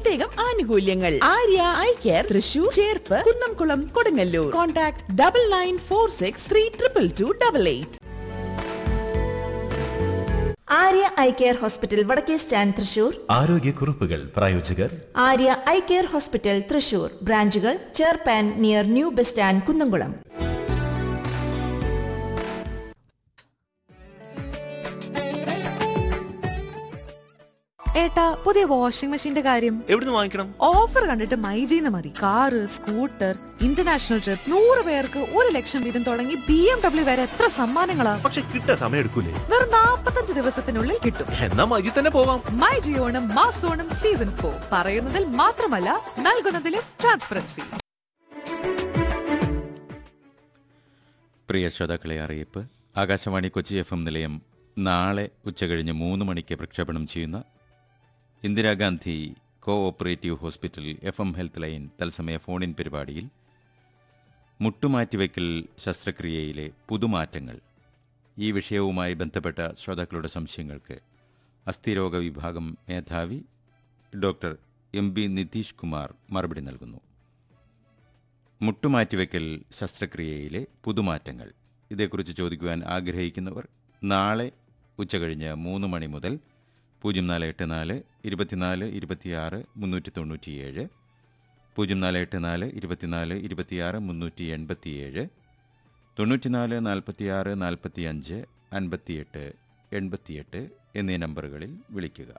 പ്രത്യേകം ആനുകൂല്യങ്ങൾ Arya eye care Thrissur Cherpu Kunnamkulam Kodungallur contact double nine four six three triple two double eight Arya eye care hospital വടക്കേ stand Thrissur ആരോഗ്യക്കുറിപ്പുകൾ പ്രായോജകർ Arya eye care hospital Thrissur ബ്രാഞ്ചുകൾ ചേർപ്പാൻ near new bus stand Kunnamkulam ഏട്ടാ പുതിയ വാഷിംഗ് മെഷീന്റെ കാര്യം എവിടുന്ന് വാങ്ങിക്കണം ഓഫർ കണ്ടിട്ട് മൈജീന്ന് മതി കാറ് സ്കൂട്ടർ ഇന്റർനാഷണൽ ട്രിപ്പ് നൂറ് പേർക്ക് ഒരു ലക്ഷം വീതം തുടങ്ങി ബി എം ഡബ്ല്യു വരെ എത്ര സമ്മാനങ്ങളാ പക്ഷെ കിട്ടാൻ സമയം എടുക്കൂലേ വെറും നാപ്പത്തഞ്ച് ദിവസത്തിനുള്ളിൽ കിട്ടും എന്നാ മജി തന്നെ പോവാം മൈ ജിയോണം മാസോണം സീസൺ ഫോർ പറയുന്നതിൽ മാത്രമല്ല നൽകുന്നതിലും ട്രാൻസ്പെറൻസി പ്രിയ ശ്രോതാക്കളെ അറിയിപ്പ് ആകാശവാണി കൊച്ചി എഫ് എം നിലയം നാളെ ഉച്ചകഴിഞ്ഞ് മൂന്ന് മണിക്ക് പ്രക്ഷേപണം ചെയ്യുന്ന Indira Gandhi cooperative hospital F M health line തത്സമയ ഫോണിൻ പരിപാടിയിൽ മുട്ടുമാറ്റിവെക്കൽ ശസ്ത്രക്രിയയിലെ പുതുമാറ്റങ്ങൾ ഈ വിഷയവുമായി ബന്ധപ്പെട്ട ശ്രോതാക്കളുടെ സംശയങ്ങൾക്ക് അസ്ഥിരോഗ വിഭാഗം മേധാവി doctor M B Nitish Kumar മറുപടി നൽകുന്നു മുട്ടുമാറ്റിവെക്കൽ ശസ്ത്രക്രിയയിലെ പുതുമാറ്റങ്ങൾ ഇതേക്കുറിച്ച് ചോദിക്കുവാൻ ആഗ്രഹിക്കുന്നവർ നാളെ ഉച്ചകഴിഞ്ഞ് മൂന്ന് മണി മുതൽ പൂജ്യം നാല് എട്ട് നാല് ഇരുപത്തിനാല് ഇരുപത്തിയാറ് മുന്നൂറ്റി തൊണ്ണൂറ്റിയേഴ് പൂജ്യം നാല് എട്ട് നാല് ഇരുപത്തിനാല് ഇരുപത്തിയാറ് മുന്നൂറ്റി എൺപത്തിയേഴ് തൊണ്ണൂറ്റിനാല് നാൽപ്പത്തിയാറ് നാൽപ്പത്തിയഞ്ച് അൻപത്തിയെട്ട് എൺപത്തിയെട്ട് എന്നീ നമ്പറുകളിൽ വിളിക്കുക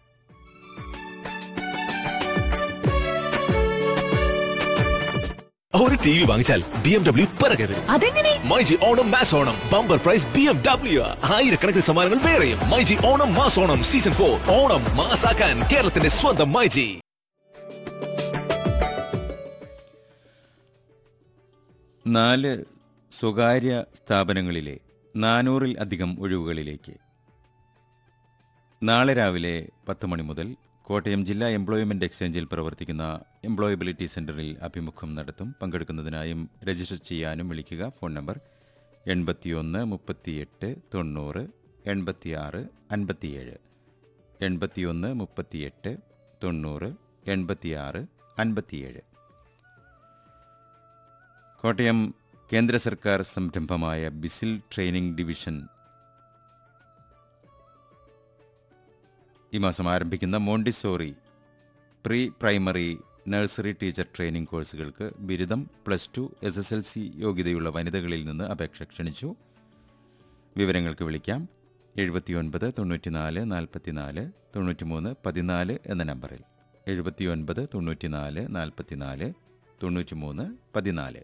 ഒരു ടി വി വാങ്ങിച്ചാൽ ബി എം ഡബ്ല്യു പിറകരുത് അതെങ്ങനെ myG Onam mass Onam bumper prize B M W ആയിരക്കണക്കിന് സമ്മാനങ്ങൾ വേറെയും myG Onam mass Onam season four Onam മാസാക്കാൻ കേരളത്തിന്റെ സ്വന്തം മൈജി നാല് സ്വകാര്യ സ്ഥാപനങ്ങളിലെ നാനൂറിൽ അധികം ഒഴിവുകളിലേക്ക് നാളെ രാവിലെ പത്ത് മണി മുതൽ കോട്ടയം ജില്ലാ എംപ്ലോയ്മെന്റ് എക്സ്ചേഞ്ചിൽ പ്രവർത്തിക്കുന്ന എംപ്ലോയബിലിറ്റി സെന്ററിൽ അഭിമുഖം നടത്തും പങ്കെടുക്കുന്നതിനായും രജിസ്റ്റർ ചെയ്യാനും വിളിക്കുക ഫോൺ നമ്പർ എൺപത്തിയൊന്ന് മുപ്പത്തിയെട്ട് തൊണ്ണൂറ് എൺപത്തിയാറ് അൻപത്തിയേഴ് എൺപത്തിയൊന്ന് മുപ്പത്തിയെട്ട് തൊണ്ണൂറ് എൺപത്തിയാറ് അൻപത്തിയേഴ് കോട്ടയം കേന്ദ്ര സർക്കാർ സംരംഭമായ ബിസിൽ ട്രെയിനിംഗ് ഡിവിഷൻ ഈ മാസം ആരംഭിക്കുന്ന Montessori pre primary nursery teacher training കോഴ്സുകൾക്ക് ബിരുദം plus two S S L C യോഗ്യതയുള്ള വനിതകളിൽ നിന്ന് അപേക്ഷ ക്ഷണിച്ചു വിവരങ്ങൾക്ക് വിളിക്കാം എഴുപത്തിയൊൻപത് തൊണ്ണൂറ്റിനാല് നാൽപ്പത്തിനാല് തൊണ്ണൂറ്റിമൂന്ന് പതിനാല് എന്ന നമ്പറിൽ എഴുപത്തിയൊൻപത് തൊണ്ണൂറ്റിനാല് നാൽപ്പത്തിനാല് തൊണ്ണൂറ്റിമൂന്ന് പതിനാല്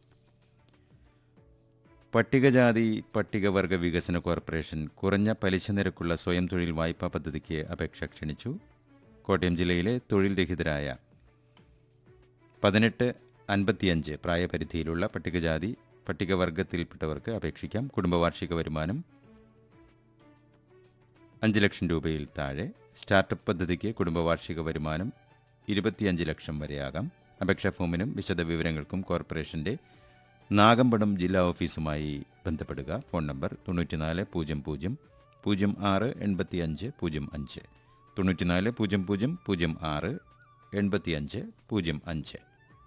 പട്ടികജാതി പട്ടികവർഗ വികസന കോർപ്പറേഷൻ കുറഞ്ഞ പലിശ നിരക്കുള്ള സ്വയം തൊഴിൽ വായ്പാ പദ്ധതിക്ക് അപേക്ഷ ക്ഷണിച്ചു കോട്ടയം ജില്ലയിലെ തൊഴിൽ രഹിതരായ പതിനെട്ട് അൻപത്തിയഞ്ച് പ്രായപരിധിയിലുള്ള പട്ടികജാതി പട്ടികവർഗത്തിൽപ്പെട്ടവർക്ക് അപേക്ഷിക്കാം കുടുംബവാർഷിക വരുമാനം അഞ്ച് ലക്ഷം രൂപയിൽ താഴെ സ്റ്റാർട്ടപ്പ് പദ്ധതിക്ക് കുടുംബവാർഷിക വരുമാനം ഇരുപത്തിയഞ്ച് ലക്ഷം വരെയാകാം അപേക്ഷാ ഫോമിനും വിശദവിവരങ്ങൾക്കും കോർപ്പറേഷന്റെ നാഗമ്പടം ജില്ലാ ഓഫീസുമായി ബന്ധപ്പെടുക ഫോൺ നമ്പർ തൊണ്ണൂറ്റിനാല് പൂജ്യം പൂജ്യം പൂജ്യം ആറ് എൺപത്തിയഞ്ച് പൂജ്യം അഞ്ച് തൊണ്ണൂറ്റിനാല് പൂജ്യം പൂജ്യം പൂജ്യം ആറ് എൺപത്തിയഞ്ച് പൂജ്യം അഞ്ച്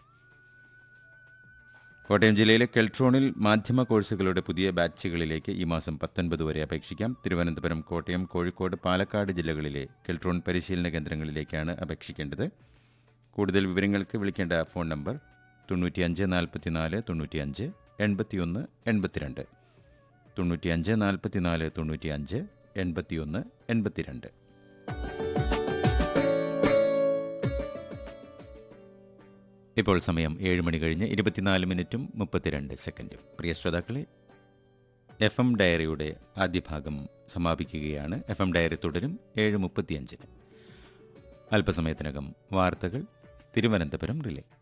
കോട്ടയം ജില്ലയിലെ കെൽട്രോണിൽ മാധ്യമ കോഴ്സുകളുടെ പുതിയ ബാച്ചുകളിലേക്ക് ഈ മാസം പത്തൊൻപത് വരെ അപേക്ഷിക്കാം തിരുവനന്തപുരം കോട്ടയം കോഴിക്കോട് പാലക്കാട് ജില്ലകളിലെ കെൽട്രോൺ പരിശീലന കേന്ദ്രങ്ങളിലേക്കാണ് അപേക്ഷിക്കേണ്ടത് കൂടുതൽ വിവരങ്ങൾക്ക് വിളിക്കേണ്ട ഫോൺ നമ്പർ തൊണ്ണൂറ്റിയഞ്ച് നാൽപ്പത്തിനാല് തൊണ്ണൂറ്റിയഞ്ച് എൺപത്തിയൊന്ന് എൺപത്തിരണ്ട് തൊണ്ണൂറ്റിയഞ്ച് നാൽപ്പത്തിനാല് തൊണ്ണൂറ്റിയഞ്ച് എൺപത്തിയൊന്ന് എൺപത്തിരണ്ട് ഇപ്പോൾ സമയം ഏഴ് മണി കഴിഞ്ഞ് ഇരുപത്തിനാല് മിനിറ്റും മുപ്പത്തിരണ്ട് സെക്കൻഡും പ്രിയ ശ്രോതാക്കളെ എഫ് എം ഡയറിയുടെ ആദ്യ ഭാഗം സമാപിക്കുകയാണ് എഫ് എം ഡയറി തുടരും ഏഴ് മുപ്പത്തിയഞ്ചിന് അല്പസമയത്തിനകം വാർത്തകൾ തിരുവനന്തപുരം റിലേ